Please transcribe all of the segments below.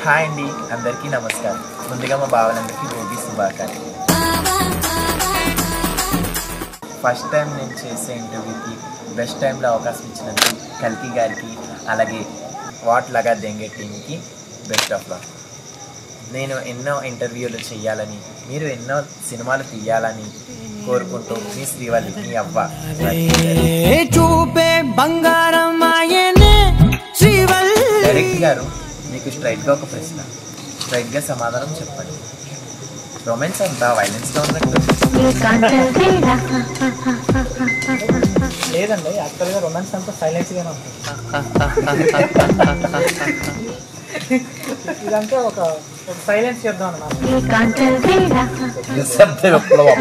Hi అండి అందరికీ నమస్కారం ముందుగా మా బావలందరికీ భోగి శుభాకాంక్షలు ఫస్ట్ టైం నేను చేసే ఇంటర్వ్యూకి బెస్ట్ టైంలో అవకాశం ఇచ్చినందుకు కల్కి గారికి అలాగే వాట్ లగా దెంగే టీంకి బెస్ట్ ఆఫ్ లక్ నేను ఎన్నో ఇంటర్వ్యూలు చేయాలని మీరు ఎన్నో సినిమాలు తీయాలని కోరుకుంటూ మీ శ్రీవల్లి మీ అవ్వ చూపే బంగారం ఆయనే శ్రీవల్లి డైరెక్ట్ గారు మీకు స్ట్రైట్గా ఒక ప్రశ్న స్ట్రైట్గా సమాధానం చెప్పండి రొమాన్స్ అంతా వైలెన్స్గా ఉన్నట్టు లేదండి యాక్చువల్గా రొమాన్స్ అంతా సైలెన్స్గానే ఉంటుంది ఇదంతా ఒక ఒక సైలెన్స్ చేద్దాం అన్నమాట నిశ్శబ్ద విప్లవం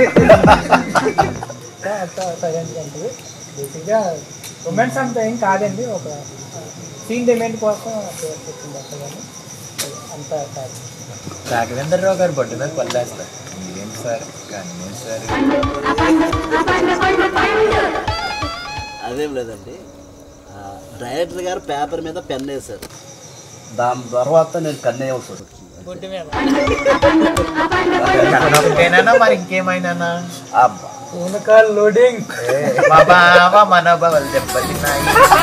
అంతా సైలెంట్గా ఉంటుంది బేసిక్గా రొమాన్స్ అంతా ఏం కాదండి ఒక సీన్ డిమాండ్ కోసం వచ్చింది అంత కానీ అంత కాదు రాఘవేంద్రరావు గారు బొడ్డు మీద కొల్లేస్తారు మీరేంటి సార్ కన్నే సార్ అదేం లేదండి ఆ, డైరెక్టర్ గారు పేపర్ మీద పెన్ వేశారు దాని తర్వాత నేను కన్నేయవలసి వచ్చింది బొడ్డు మీద కన్నొకటేనా మరి ఇంకేమైనా అబ్బా పూనకాల్ లోడింగ్ మా బావ మనోభావాలు దెబ్బతిన్నాయి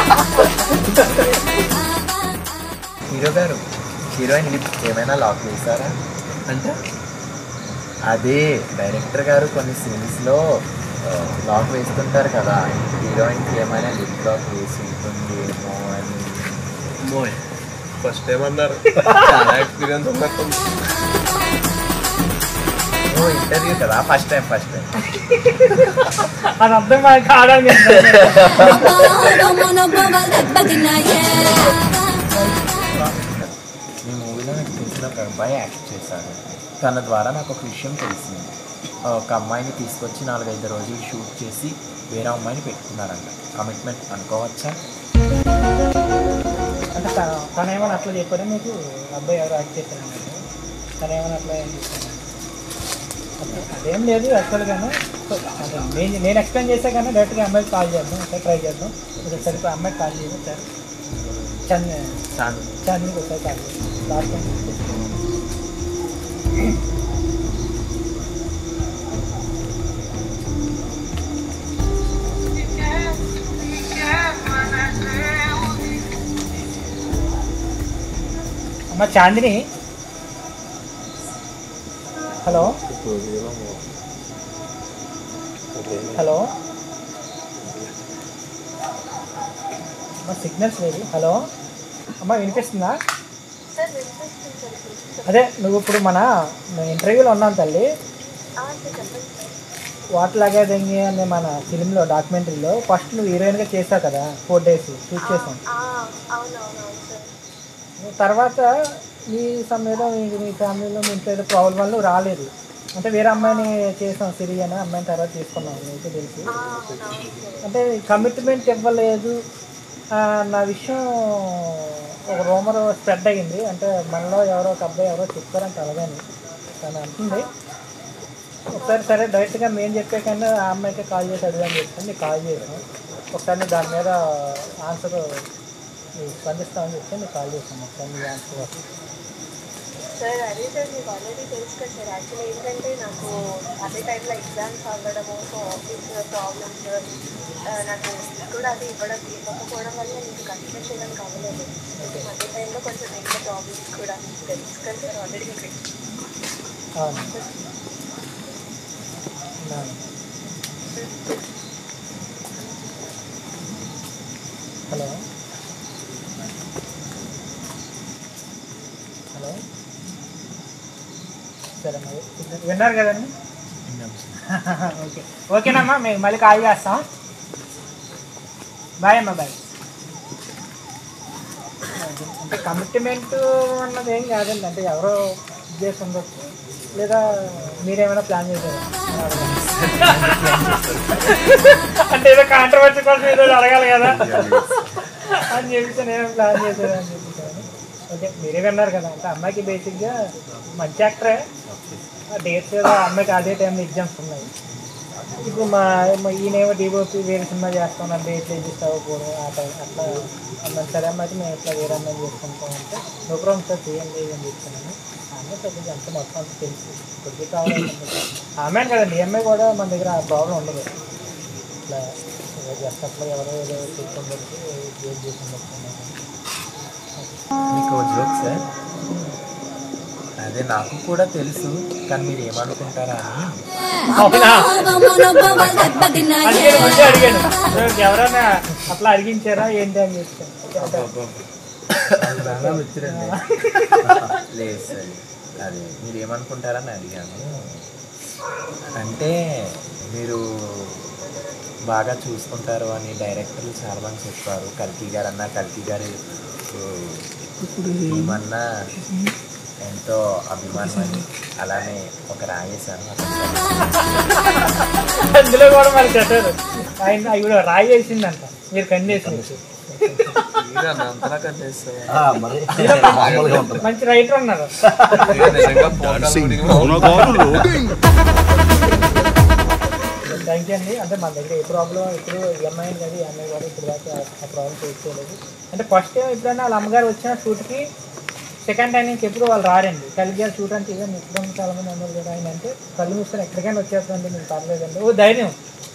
హీరో గారు హీరోయిన్ లిప్ ఏమైనా లాక్ వేశారా అంటే అదే డైరెక్టర్ గారు కొన్ని సీన్స్లో లాక్ వేస్తుంటారు కదా హీరోయిన్కి ఏమైనా లిప్ లాక్ వేసి ఉంటుందేమో అని ఫస్ట్ టైం అన్నారు చాలా ఎక్స్పీరియన్స్ ఉన్నట్టుంది ఓ ఇంటర్వ్యూ కదా ఫస్ట్ టైం ఫస్ట్ టైం అది అర్థం మనకి ఆడాలి మీ మూవీలో నాకు తెలిసిన ఒక అబ్బాయి యాక్ట్ చేశారు తన ద్వారా నాకు ఒక విషయం తెలిసింది ఒక అమ్మాయిని తీసుకొచ్చి నాలుగైదు రోజులు షూట్ చేసి వేరే అమ్మాయిని పెట్టుకున్నారంట కమిట్మెంట్ అనుకోవచ్చా అంటే తన- తను ఏమైనా అట్లా చెప్పాడు మీకు అబ్బాయి ఎవరు యాక్ట్ చేశారు తను ఏమైనా అట్లా ఏం చేశాడు అట్లా- అదేం లేదు యాక్చువల్గానే అదే నేను నేను ఎక్స్ప్లెయిన్ చేసా కానీ డైరెక్ట్గా అమ్మాయికి కాల్ చేద్దాం ఒకసారి ట్రై చేద్దాం ఒకసారి ఇప్పుడు అమ్మాయికి కాల్ చేద్దాం సార్ చంద్ చాన్ చంద్కి ఒకసారి కాల్ చేద్దాం లాస్ట్ టైం అమ్మ చాందిని హలో హలో అమ్మ సిగ్నల్స్ లేదు హలో అమ్మ వినిపిస్తుందా అదే నువ్వు ఇప్పుడు మన ఇంటర్వ్యూలో ఉన్నాను తల్లి వాట్ లాగా దెంగి అనే మన ఫిలింలో డాక్యుమెంటరీలో ఫస్ట్ నువ్వు హీరోయిన్గా చేసావు కదా ఫోర్ డేస్ షూట్ చేసాం తర్వాత మీ సమయంలో మీ మీ ఫ్యామిలీలో మీ ఇంట్లో ఏదో ప్రాబ్లం వల్ల నువ్వు రాలేదు అంటే వేరే అమ్మాయిని చేసాం సిరి అని అమ్మాయిని తర్వాత తీసుకున్నాం నీకు తెలిసి అంటే కమిట్మెంట్ ఇవ్వలేదు ఆ, నా విషయం ఒక రూమర్ స్ప్రెడ్ అయ్యింది అంటే మనలో ఎవరో ఒక అబ్బాయి ఎవరో చెప్పారంట అలాగని తను అంటుంది ఒకసారి సరే డైరెక్ట్గా మేము చెప్పే కన్నా ఆ అమ్మాయికి కాల్ చేసి అడిగాని చెప్తాను నీకు కాల్ చేసాను ఒకసారి నువ్వు దాని మీద ఆన్సర్ స్పందిస్తామని చెప్తే నీకు కాల్ చేశాను ఒకసారి నీ ఆన్సర్ సార్ అదే సార్ మీకు ఆల్రెడీ తెలుసు కదా సార్ యాక్చువల్లీ ఏంటంటే నాకు అదే టైంలో ఎగ్జామ్స్ అవ్వడము సో ఆఫీస్ ప్రాబ్లమ్స్ నాకు కూడా అది ఇవ్వడం ఇవ్వకపోవడం వల్ల నేను కంటిన్యూ చేయడానికి అవ్వలేదు అదే టైంలో కొంచెం ఇంట్లో ప్రాబ్లమ్స్ కూడా తెలుసు కదా సార్ ఆల్రెడీ మీకు అవును అవును. హలో హలో సరే మరి విన్నారు కదండి ఓకే ఓకేనమ్మా మేము మళ్ళీ కాల్ చేస్తాం బాయ్ అమ్మా బాయ్ అంటే కమిట్మెంట్ అన్నది ఏం కాదండి అంటే ఎవరో ఉద్దేశం ఉండొచ్చు లేదా మీరేమైనా ప్లాన్ చేశారా అంటే ఏదో కాంట్రవర్సీ కోసం ఏదో అడగాలి కదా అని చెప్పేసి నేను ప్లాన్ చేశాను అని చెప్పేసి ఓకే మీరే విన్నారు కదా అంటే అమ్మాయికి బేసిక్గా మంచి యాక్టరే డేట్స్ ఏదో అమ్మాయికి అదే టైంలో ఎగ్జామ్స్ ఉన్నాయి ఇప్పుడు మా మా ఈయనేమో డిఓపి వేరే సినిమా చేస్తాను డేట్ రిజిస్ట్ అవ్వకూడదు అట్లా అట్లా అన్నాను సరే అమ్మ అయితే మేము ఇట్లా వేరే అమ్మాయి చేసుకుంటాం అంటే నో ప్రాబ్లం సార్ చేయండి అని చెప్తున్నాను ఆమె పెద్దగా అంత మొత్తం అంత తెలుసు కొద్దిగా కావాలి ఆమె కదండి ఈ అమ్మాయి కూడా మన దగ్గర ఆ ప్రాబ్లం ఉండదు ఇట్లా జస్ట్ అట్లా ఎవరో ఏదో చెప్పుకుందరికి ఏం చేసింది మీకు జోక్ సార్ అదే నాకు కూడా తెలుసు కానీ మీరు ఏమనుకుంటారా అని అవునా అడిగాను ముందే అడిగాను నాకు ఎవరైనా అట్లా అడిగించారా ఏంటి అని చెప్తాను లేదు సార్ అది మీరు ఏమనుకుంటారని అడిగాను అంటే మీరు బాగా చూసుకుంటారు అని డైరెక్టర్లు చాలా మంది చెప్పారు కల్కి గారు అన్న కల్కి గారు ఏమన్నా ఎంతో అభిమానం అని అలానే ఒక రాయేశాను అందులో కూడా మరి చెప్పారు ఆయన అవి కూడా రాయి వేసిందంట మీరు కండేసింది అంతలా కట్టేస్తా ఆ, మరి మామూలుగా ఉంటుంది మంచి రైటర్ ఉన్నారు నిజంగా ఫోన్ థ్యాంక్ యూ అండి అంటే మన దగ్గర ఏ ప్రాబ్లం ఇప్పుడు ఈఎంఐ కదా ఈఎంఐ కూడా ఇప్పుడు దాకా ఆ ప్రాబ్లం ఫేస్ చేయలేదు అంటే ఫస్ట్ టైం ఎప్పుడైనా వాళ్ళ అమ్మగారు వచ్చిన షూట్కి సెకండ్ టైం నుంచి ఎప్పుడు వాళ్ళు రారండి కలిగి గారు షూట్ అంటే ఇదే ఇప్పుడు చాలా మంది అన్నారు కదా ఆయన అంటే కళ్ళు మూసుకొని ఎక్కడికైనా వచ్చేస్తుందండి మీకు పర్లేదండి ఓ ధైర్యం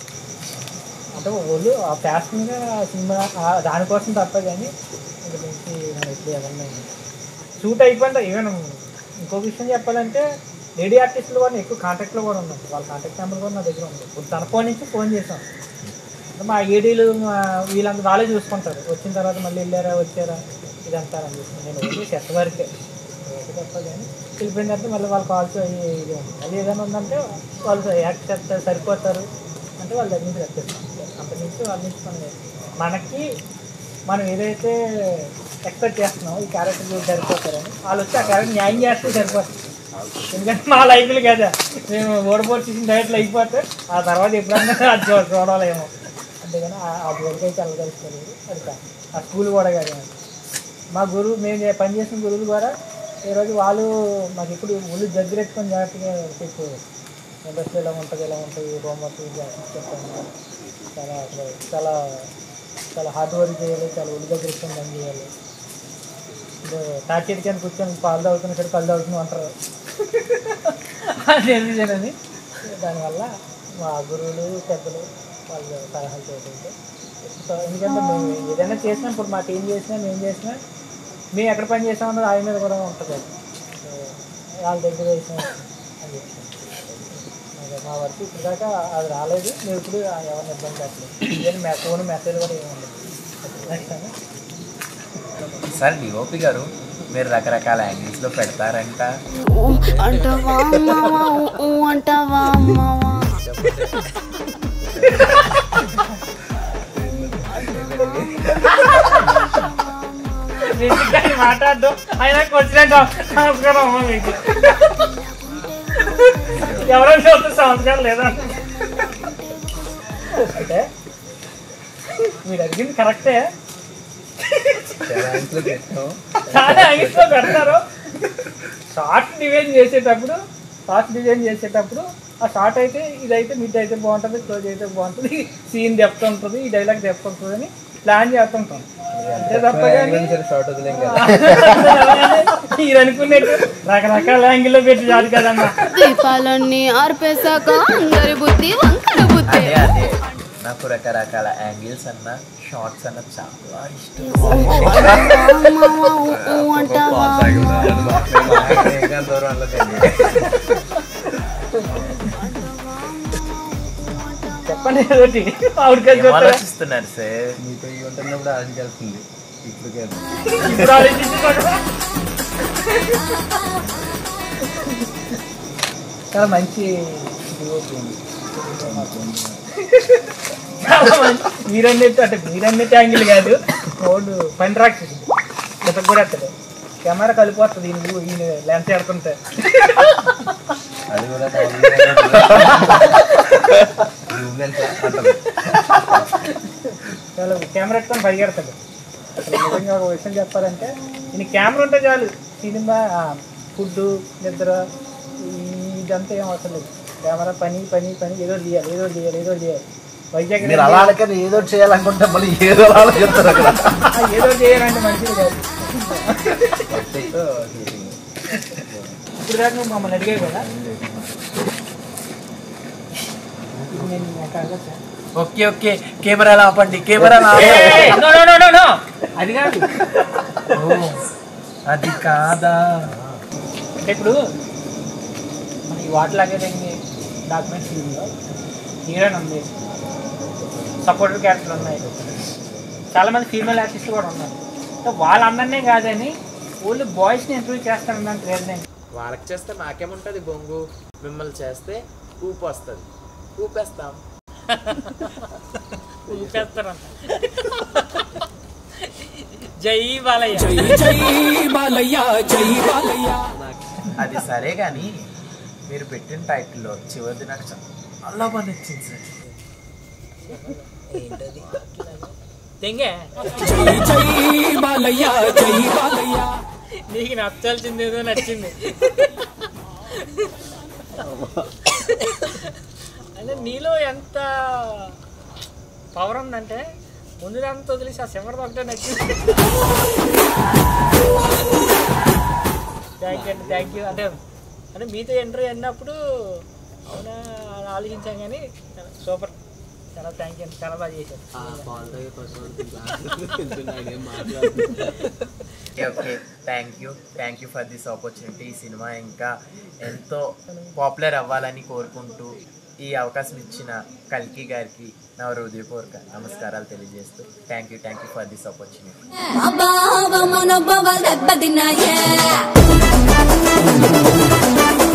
అంటే ఒళ్ళు ఆ ప్యాషన్గా సినిమా ఆ దానికోసం తప్ప కానీ ఇక నుంచి మనం ఎప్పుడు ఎవరిని షూట్ అయిపోయింది ఈవెన్ ఇంకో విషయం చెప్పాలంటే లేడీ ఆర్టిస్టులు కూడా ఎక్కువ కాంటాక్ట్లో కూడా ఉన్నారు వాళ్ళ కాంటాక్ట్ నెంబర్ కూడా నా దగ్గర ఉంది ఇప్పుడు తన ఫోన్ నుంచి ఫోన్ చేసాం అంటే మా ఏడీలు మా వీళ్ళంతా వాళ్ళే చూసుకుంటారు వచ్చిన తర్వాత మళ్ళీ వెళ్ళారా వచ్చారా ఇదంతా అని చెప్పి నేను ఓన్లీ సెట్ వరకే ఒకటి తప్ప కానీ వెళ్ళిపోయిన తర్వాత మళ్ళీ వాళ్ళ కాల్స్ అయ్యి ఇది ఉంది అది ఏదైనా ఉందంటే వాళ్ళు యాక్ట్ చేస్తారు సరిపోతారు అంటే వాళ్ళ దగ్గర నుంచి తెప్పిస్తాం అంతకు నుంచి వాళ్ళ నుంచి మనం మనకి మనం ఏదైతే ఎక్స్పెక్ట్ చేస్తున్నామో ఈ క్యారెక్టర్ సరిపోతారని వాళ్ళు వచ్చి ఆ క్యారెక్టర్ న్యాయం చేస్తే సరిపోతుంది ఎందుకంటే మా లైఫ్లు కదా మేము ఓడిపోటీ చేసిన డైరెక్ట్లు అయిపోతే ఆ తర్వాత ఎప్పుడన్నా అది చూ చూడాలేమో అంతేగాని ఆ- అది వరకు అయితే వెళ్ళగలుగుతారు అది కాదు ఆ స్కూల్ కూడా కాదు మా గురువు మేము చే- పనిచేసిన గురువులు కూడా ఈరోజు వాళ్ళు మాకు ఇప్పుడు ఒళ్ళు దగ్గర ఎట్టుకొని జాగ్రత్తగా చెప్పేవారు ఇండస్ట్రీ ఇలా ఉంటుంది ఇలా ఉంటుంది హోంవర్క్ చెప్తాను చాలా అసలు చాలా చాలా హార్డ్ వర్క్ చేయాలి చాలా ఒళ్ళు దగ్గర ఎట్టుకొని పని చేయాలి ఇప్పుడు తాకేటి కింద కూర్చొని పాలు తాగుతున్న ఇక్కడ కళ్ళు తాగుతున్నాం అంటారు అది ఎందుకని దానివల్ల మా గురువులు పెద్దలు వాళ్ళు సలహాలు చేయడంతో సో ఎందుకంటే మేము ఏదైనా చేసినప్పుడు మాకు ఏం చేసినా మేము చేసినా మేము ఎక్కడ పని చేసామన్నది ఆయన మీద కూడా ఉంటుంది అది. సో వాళ్ళ దగ్గర వేసిన అని చెప్తాను అదే మా వరకు ఇప్పుడు దాకా అది రాలేదు మేము ఇప్పుడు ఎవరిని ఇబ్బంది పెట్టలేదు ఇవన్నీ మె ఫోన్ మెసేజ్ కూడా ఏమి ఉండదు నెక్స్ట్ టైం సార్ డిఓపి గారు మీరు రకరకాల యాంగిల్స్లో పెడతారంట అంటవా మావా ఊ అంటవా మావా నిజంగా మాట్లాడడం ఆయన వచ్చినాక సంస్కారం అమ్మ మీకు ఎవరో చూస్తే సంస్కారం లేదా అంటే మీరు అడిగింది కరెక్టే చాలా యాంగిల్స్లో పెడతారు షార్ట్ డిజైన్ చేసేటప్పుడు షార్ట్ డిజైన్ చేసేటప్పుడు ఆ షార్ట్ అయితే ఇదైతే మిడ్ అయితే బాగుంటుంది క్లోజ్ అయితే బాగుంటుంది సీన్ దెప్త ఉంటుంది ఈ డైలాగ్ దెప్త ఉంటుంది అని ప్లాన్ చేస్తుంటాం అంతే తప్ప కానీ షార్ట్ వదిలేం మీరు అనుకున్నట్టు రకరకాల యాంగిల్లో పెట్టి చాలు కదమ్మా దీపాలన్నీ ఆర్పేశాక అందరి బుద్ధి వంకర బుద్ధి అదే అదే నాకు రకరకాల యాంగిల్స్ అన్న షార్ట్స్ అన్న చాలా ఇష్టం మావా ఊ ఊ అంటవా చెప్పండి ఏదోటి ఆవిడకి ఏం ఆలోచిస్తున్నారు సార్ మీతో ఈ ఉంటున్నప్పుడు ఆడికెళ్తుంది ఇప్పటికే ఇప్పుడు ఆలోచించుకోండి చాలా మంచి డివోటీ ఉంది. చాలా మంచి మీరన్నట్టు అంటే మీరన్నట్టు యాంగిల్ కాదు ఓడు పని రాక్షసి ఇతను కూడా ఎత్తడు కెమెరా కలిపోతుంది ఈయన ఈయన లెన్స్ ఎడుతుంటే అది కూడా చాలా కెమెరా ఎట్టుకొని పరిగెడతాడు అసలు నిజంగా ఒక విషయం చెప్పాలంటే ఈయన కెమెరా ఉంటే చాలు సినిమా ఫుడ్ నిద్ర ఈ- ఇదంతా ఏం అవసరం లేదు కెమెరా పని పని పని ఏదో ఒకటి చేయాలి ఏదో ఒకటి చేయాలి ఏదో ఒకటి చేయాలి వైజాగ్ మీరు అలా అనకని ఏదో ఒకటి చేయాలనుకుంటే మళ్ళీ ఏదో అలా ఆలోచిస్తారు అక్కడ ఆ, ఏదో ఒకటి చేయాలంటే మంచిది కాదు బడ్జెట్తో షూటింగ్ ఇప్పుడు దాకా నువ్వు మమ్మల్ని అడిగావు కదా ఇప్పుడు నేను నాకు అడగచ్చా? ఓకే ఓకే కెమెరాలు ఆపండి కెమెరాలు ఏ, ఏ, ఆపండి no, no, no, no, no. అది కాదు ఓ, అది కాదా అంటే ఇప్పుడు మన ఈ వాటర్ లాగే డాక్యుమెంట్స్ ఫీల్డ్లో హీరోయిన్ ఉంది సపోర్టర్ క్యారెక్టర్ ఉన్నాయి చాలా మంది ఫీమేల్ ఆర్టిస్టులు కూడా ఉన్నారు సో వాళ్ళందరినీ కాదని ఓన్లీ బాయ్స్ని ఇంటర్వ్యూ చేస్తానని ట్రేడ్ నేను వాళ్ళకి చేస్తే మాకేముంటుంది బొంగు మిమ్మల్ని చేస్తే ఊపు వస్తుంది ఊపేస్తాం ఊపేస్తారంట జై బాలయ్య అది సరే కానీ మీరు పెట్టిన టైటిల్లో చివరిది నాకు చాలా బాగా నచ్చింది సార్ దెంగే నీకు నచ్చాల్సింది ఏదో నచ్చింది అంటే నీలో ఎంత పవర్ ఉందంటే ముందు దాంతో వదిలేసి ఆ సిమ్మర్ ఒకటే నచ్చింది థ్యాంక్ యూ అండి థ్యాంక్ యూ అంటే అంటే మీతో ఎంట్రీ అన్నప్పుడు అవునా అని ఆలోచించాం కానీ సూపర్ చాలా థ్యాంక్ యూ అండి చాలా బాగా చేశారు okay okay thank you thank you for this opportunity ఈ సినిమా ఇంకా ఎంతో పాపులర్ అవ్వాలని కోరుకుంటూ ఈ అవకాశం ఇచ్చిన కల్కి గారికి నా హృదయపూర్వక నమస్కారాలు తెలియజేస్తూ thank you thank you for this opportunity అబావ మనోభావాలు దెబ్బతిన్నాయే